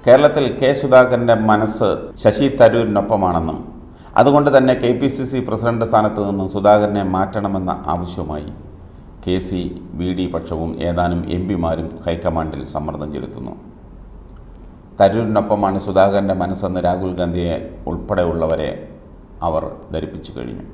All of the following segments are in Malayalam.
കേരളത്തിൽ കെ സുധാകരൻ്റെ മനസ്സ് ശശി തരൂരിനൊപ്പമാണെന്നും അതുകൊണ്ട് തന്നെ K P C C president സ്ഥാനത്ത് നിന്നും സുധാകരനെ മാറ്റണമെന്ന ആവശ്യവുമായി കെ സി ബി ഡി പക്ഷവും ഏതാനും എം പിമാരും ഹൈക്കമാൻഡിൽ സമ്മർദ്ദം ചെലുത്തുന്നു തരൂരിനൊപ്പമാണ് സുധാകരൻ്റെ മനസ്സെന്ന് രാഹുൽ ഗാന്ധിയെ ഉൾപ്പെടെയുള്ളവരെ അവർ ധരിപ്പിച്ചു കഴിഞ്ഞു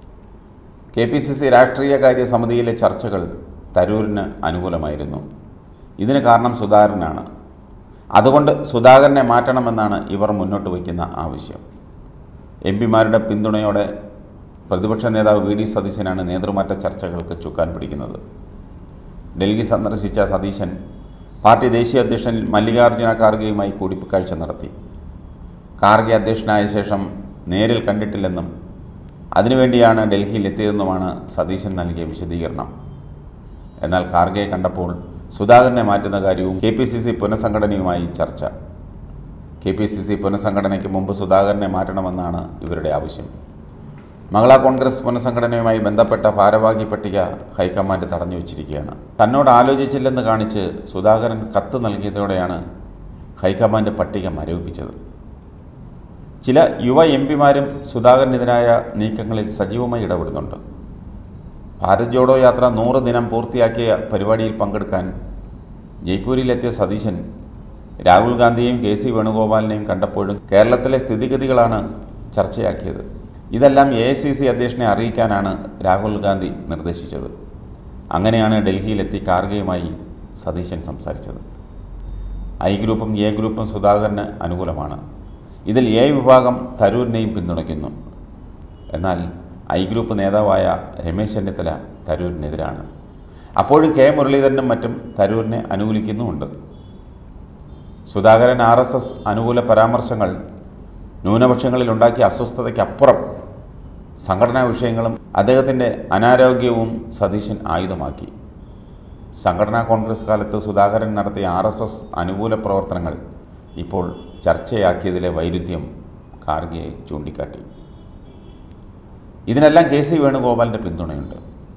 കെ പി സി സി രാഷ്ട്രീയകാര്യ സമിതിയിലെ ചർച്ചകൾ തരൂരിന് അനുകൂലമായിരുന്നു ഇതിന് കാരണം സുധാകരനാണ് അതുകൊണ്ട് സുധാകരനെ മാറ്റണമെന്നാണ് ഇവർ മുന്നോട്ട് വയ്ക്കുന്ന ആവശ്യം എം പിമാരുടെ പിന്തുണയോടെ പ്രതിപക്ഷ നേതാവ് വി ഡി സതീശനാണ് നേതൃമാറ്റ ചർച്ചകൾക്ക് ചുക്കാൻ പിടിക്കുന്നത് ഡൽഹി സന്ദർശിച്ച സതീശൻ പാർട്ടി ദേശീയ അധ്യക്ഷൻ മല്ലികാർജ്ജുന ഖാർഗെയുമായി കൂടിക്കാഴ്ച നടത്തി ഖാർഗെ അധ്യക്ഷനായ ശേഷം നേരിൽ കണ്ടിട്ടില്ലെന്നും അതിനുവേണ്ടിയാണ് ഡൽഹിയിൽ എത്തിയതെന്നുമാണ് സതീശൻ നൽകിയ വിശദീകരണം എന്നാൽ ഖാർഗെയെ കണ്ടപ്പോൾ സുധാകരനെ മാറ്റുന്ന കാര്യവും കെ പി സി സി പുനഃസംഘടനയുമായി ചർച്ച കെ പി സി സി പുനഃസംഘടനയ്ക്ക് മുമ്പ് സുധാകരനെ മാറ്റണമെന്നാണ് ഇവരുടെ ആവശ്യം മംഗള കോൺഗ്രസ് പുനഃസംഘടനയുമായി ബന്ധപ്പെട്ട ഭാരവാഹി പട്ടിക ഹൈക്കമാൻഡ് തടഞ്ഞു വച്ചിരിക്കുകയാണ് തന്നോട് ആലോചിച്ചില്ലെന്ന് കാണിച്ച് സുധാകരൻ കത്ത് നൽകിയതോടെയാണ് ഹൈക്കമാൻഡ് പട്ടിക മരവിപ്പിച്ചത് ചില യുവ എം പിമാരും സുധാകരനെതിരായ നീക്കങ്ങളിൽ സജീവമായി ഇടപെടുന്നുണ്ട് ഭാരത് ജോഡോ യാത്ര നൂറ് ദിനം പൂർത്തിയാക്കിയ പരിപാടിയിൽ പങ്കെടുക്കാൻ ജയ്പൂരിലെത്തിയ സതീശൻ രാഹുൽ ഗാന്ധിയെയും കെ സി വേണുഗോപാലിനെയും കണ്ടപ്പോഴും കേരളത്തിലെ സ്ഥിതിഗതികളാണ് ചർച്ചയാക്കിയത് ഇതെല്ലാം എ ഐ സി സി അധ്യക്ഷനെ അറിയിക്കാനാണ് രാഹുൽ ഗാന്ധി നിർദ്ദേശിച്ചത് അങ്ങനെയാണ് ഡൽഹിയിലെത്തി കാർഗെയുമായി സതീശൻ സംസാരിച്ചത് ഐ ഗ്രൂപ്പും എ ഗ്രൂപ്പും സുധാകരന് അനുകൂലമാണ് ഇതിൽ എ വിഭാഗം തരൂരിനെയും പിന്തുണയ്ക്കുന്നു എന്നാൽ ഐ ഗ്രൂപ്പ് നേതാവായ രമേശ് ചെന്നിത്തല തരൂരിനെതിരാണ് അപ്പോഴും കെ മുരളീധരനും മറ്റും തരൂരിനെ അനുകൂലിക്കുന്നുമുണ്ട് സുധാകരൻ ആർ എസ് എസ് അനുകൂല പരാമർശങ്ങൾ ന്യൂനപക്ഷങ്ങളിൽ ഉണ്ടാക്കിയ അസ്വസ്ഥതയ്ക്കപ്പുറം സംഘടനാ വിഷയങ്ങളും അദ്ദേഹത്തിൻ്റെ അനാരോഗ്യവും സതീശൻ ആയുധമാക്കി സംഘടനാ കോൺഗ്രസ് കാലത്ത് സുധാകരൻ നടത്തിയ ആർ എസ് എസ് അനുകൂല പ്രവർത്തനങ്ങൾ ഇപ്പോൾ ചർച്ചയാക്കിയതിലെ വൈരുദ്ധ്യം ഖാർഗെയെ ചൂണ്ടിക്കാട്ടി ഇതിനെല്ലാം കെ സി വേണുഗോപാലിൻ്റെ പിന്തുണയുണ്ട്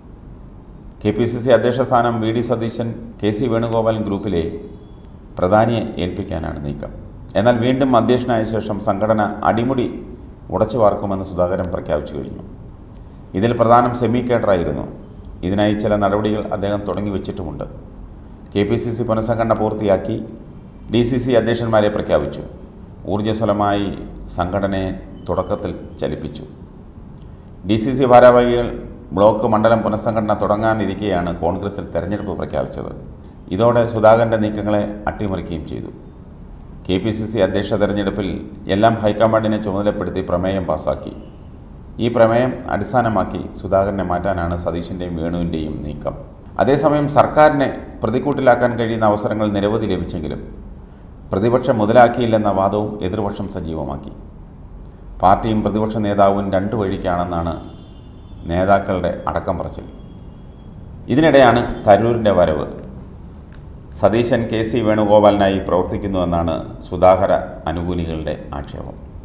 കെ പി സി സി അധ്യക്ഷ സ്ഥാനം V D Satheesan K C Venugopalan ഗ്രൂപ്പിലെ പ്രധാനിയെ ഏൽപ്പിക്കാനാണ് നീക്കം എന്നാൽ വീണ്ടും അധ്യക്ഷനായ ശേഷം സംഘടന അടിമുടി ഉടച്ചു വാർക്കുമെന്ന് സുധാകരൻ പ്രഖ്യാപിച്ചു കഴിഞ്ഞു ഇതിൽ പ്രധാനം സെമി കേഡറായിരുന്നു ഇതിനായി ചില നടപടികൾ അദ്ദേഹം തുടങ്ങി വെച്ചിട്ടുമുണ്ട് കെ പി സി സി പുനഃസംഘടന പൂർത്തിയാക്കി ഡി സി സി അധ്യക്ഷന്മാരെ പ്രഖ്യാപിച്ചു ഊർജ്ജസ്വലമായി സംഘടനയെ തുടക്കത്തിൽ ചലിപ്പിച്ചു ഡി സി സി ഭാരവാഹികൾ ബ്ലോക്ക് മണ്ഡലം പുനഃസംഘടന തുടങ്ങാനിരിക്കെയാണ് കോൺഗ്രസിൽ തെരഞ്ഞെടുപ്പ് പ്രഖ്യാപിച്ചത് ഇതോടെ സുധാകരൻ്റെ നീക്കങ്ങളെ അട്ടിമറിക്കുകയും ചെയ്തു കെ പി സി സി അധ്യക്ഷ തെരഞ്ഞെടുപ്പിൽ എല്ലാം ഹൈക്കമാൻഡിനെ ചുമതലപ്പെടുത്തി പ്രമേയം പാസാക്കി ഈ പ്രമേയം അടിസ്ഥാനമാക്കി സുധാകരനെ മാറ്റാനാണ് സതീശിൻ്റെയും വേണുവിൻ്റെയും നീക്കം അതേസമയം സർക്കാരിനെ പ്രതിക്കൂട്ടിലാക്കാൻ കഴിയുന്ന അവസരങ്ങൾ നിരവധി ലഭിച്ചെങ്കിലും പ്രതിപക്ഷം മുതലാക്കിയില്ലെന്ന വാദവും എതിർപക്ഷം സജീവമാക്കി പാർട്ടിയും പ്രതിപക്ഷ നേതാവും രണ്ടു വഴിക്കാണെന്നാണ് നേതാക്കളുടെ അടക്കം പറച്ചിൽ ഇതിനിടെയാണ് തരൂരിൻ്റെ വരവ് സതീശൻ കെ സി വേണുഗോപാലിനായി പ്രവർത്തിക്കുന്നുവെന്നാണ് സുധാകര അനുകൂലികളുടെ ആക്ഷേപം